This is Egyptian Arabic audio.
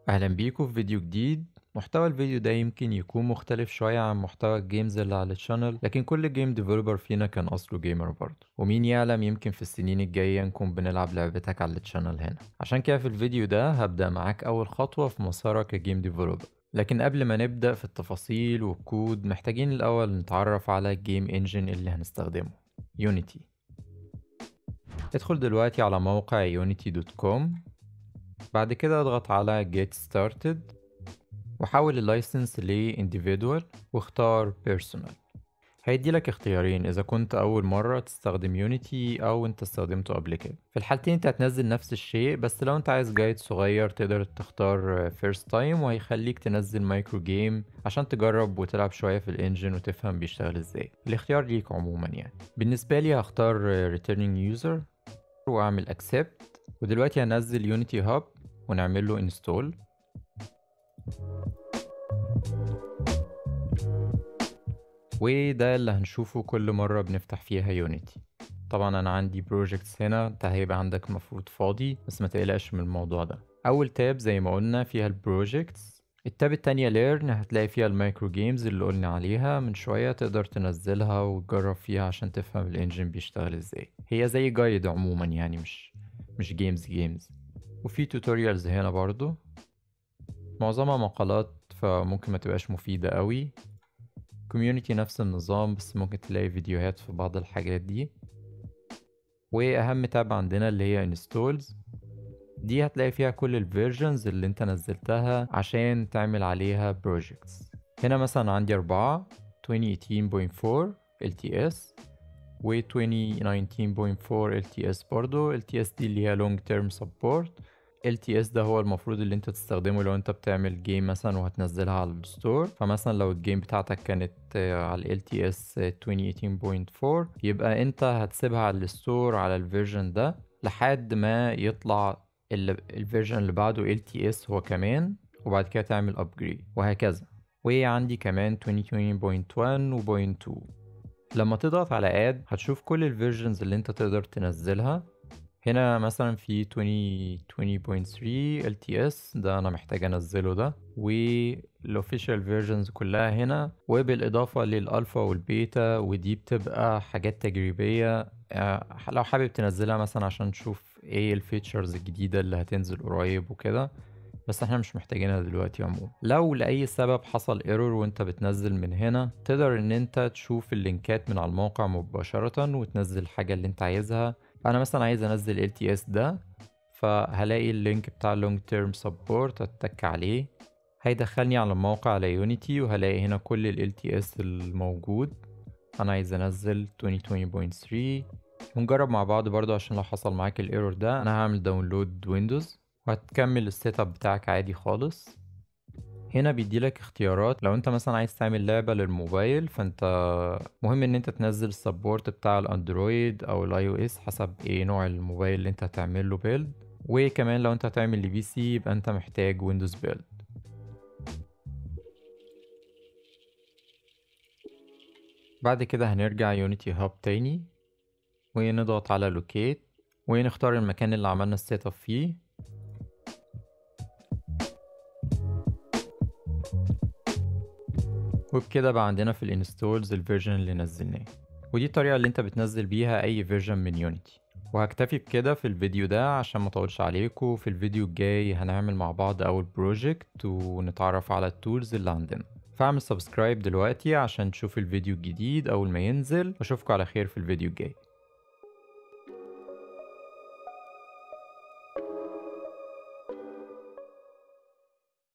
أهلا بيكم في فيديو جديد محتوى الفيديو ده يمكن يكون مختلف شوية عن محتوى الجيمز اللي على الشانل لكن كل جيم ديفلوبر فينا كان أصله جيمر برضه ومين يعلم يمكن في السنين الجاية نكون بنلعب لعبتك على الشانل هنا عشان كده في الفيديو ده هبدأ معاك أول خطوة في مسارك كجيم ديفلوبر لكن قبل ما نبدأ في التفاصيل والكود محتاجين الأول نتعرف على الجيم انجن اللي هنستخدمه يونيتي ادخل دلوقتي على موقع unity.com بعد كده اضغط على get started وحول اللايسنس ل individual واختار personal هيدي لك اختيارين اذا كنت اول مرة تستخدم يونيتي او انت استخدمته قبل كده في الحالتين انت هتنزل نفس الشيء بس لو انت عايز جايد صغير تقدر تختار first time وهيخليك تنزل مايكرو جيم عشان تجرب وتلعب شوية في الانجن وتفهم بيشتغل ازاي الاختيار ليك عموما يعني بالنسبة لي هختار returning user واعمل accept ودلوقتي هنزل يونيتي هاب ونعمل له انستول وده اللي هنشوفه كل مرة بنفتح فيها يونيتي طبعا انا عندي بروجكتس هنا انت هيبقى عندك مفروض فاضي بس ما تقلقش من الموضوع ده اول تاب زي ما قلنا فيها البروجكتس التاب التانية ليرن هتلاقي فيها المايكرو جيمز اللي قلنا عليها من شوية تقدر تنزلها وتجرب فيها عشان تفهم الانجن بيشتغل ازاي هي زي جايد عموما يعني مش مش جيمز جيمز وفي توتوريالز هنا برضو معظمها مقالات فممكن ما تبقاش مفيدة قوي كوميونيتي نفس النظام بس ممكن تلاقي فيديوهات في بعض الحاجات دي واهم تاب عندنا اللي هي انستولز دي هتلاقي فيها كل الفيرجنز اللي انت نزلتها عشان تعمل عليها بروجيكتس هنا مثلا عندي أربعة 2018.4 LTS و 2019.4 LTS برضو LTS دي اللي هي long term support LTS ده هو المفروض اللي انت تستخدمه لو انت بتعمل جيم مثلا وهتنزلها على الستور فمثلا لو الجيم بتاعتك كانت على ال LTS 2018.4 يبقى انت هتسيبها على الستور على الفيرجن ده لحد ما يطلع الفيرجن اللي بعده LTS هو كمان وبعد كده تعمل upgrade وهكذا وعندي كمان 2020.1 و 2 لما تضغط على add هتشوف كل الفيرجنز اللي انت تقدر تنزلها هنا مثلا في 2020.3 LTS ده انا محتاج انزله ده والاوفيشال فيرجنز كلها هنا وبالاضافة للالفا والبيتا ودي بتبقى حاجات تجريبية لو حابب تنزلها مثلا عشان تشوف ايه الفيتشرز الجديدة اللي هتنزل قريب وكده بس احنا مش محتاجينها دلوقتي عموما لو لاي سبب حصل ايرور وانت بتنزل من هنا تقدر ان انت تشوف اللينكات من على الموقع مباشرة وتنزل الحاجة اللي انت عايزها انا مثلا عايز انزل LTS ده فهلاقي اللينك بتاع long term support اتك عليه هيدخلني على الموقع على يونيتي وهلاقي هنا كل ال LTS الموجود انا عايز انزل 2020.3 ونجرب مع بعض برضو عشان لو حصل معاك الايرور ده انا هعمل داونلود ويندوز وهتكمل السيت اب بتاعك عادي خالص هنا بيديلك اختيارات لو انت مثلا عايز تعمل لعبة للموبايل فانت مهم ان انت تنزل السبورت بتاع الاندرويد او الاي او اس حسب ايه نوع الموبايل اللي انت هتعمل له بيلد وكمان لو انت هتعمل لبي سي يبقى انت محتاج ويندوز بيلد بعد كده هنرجع يونيتي هاب تاني ونضغط على لوكيت ونختار المكان اللي عملنا السيت اب فيه وبكده بقى عندنا في الانستولز الفيرجن اللي نزلناه ودي الطريقة اللي انت بتنزل بيها اي فيرجن من يونيتي وهكتفي بكده في الفيديو ده عشان ما اطولش عليكم في الفيديو الجاي هنعمل مع بعض اول بروجكت ونتعرف على التولز اللي عندنا فاعمل سبسكرايب دلوقتي عشان تشوف الفيديو الجديد اول ما ينزل واشوفكم على خير في الفيديو الجاي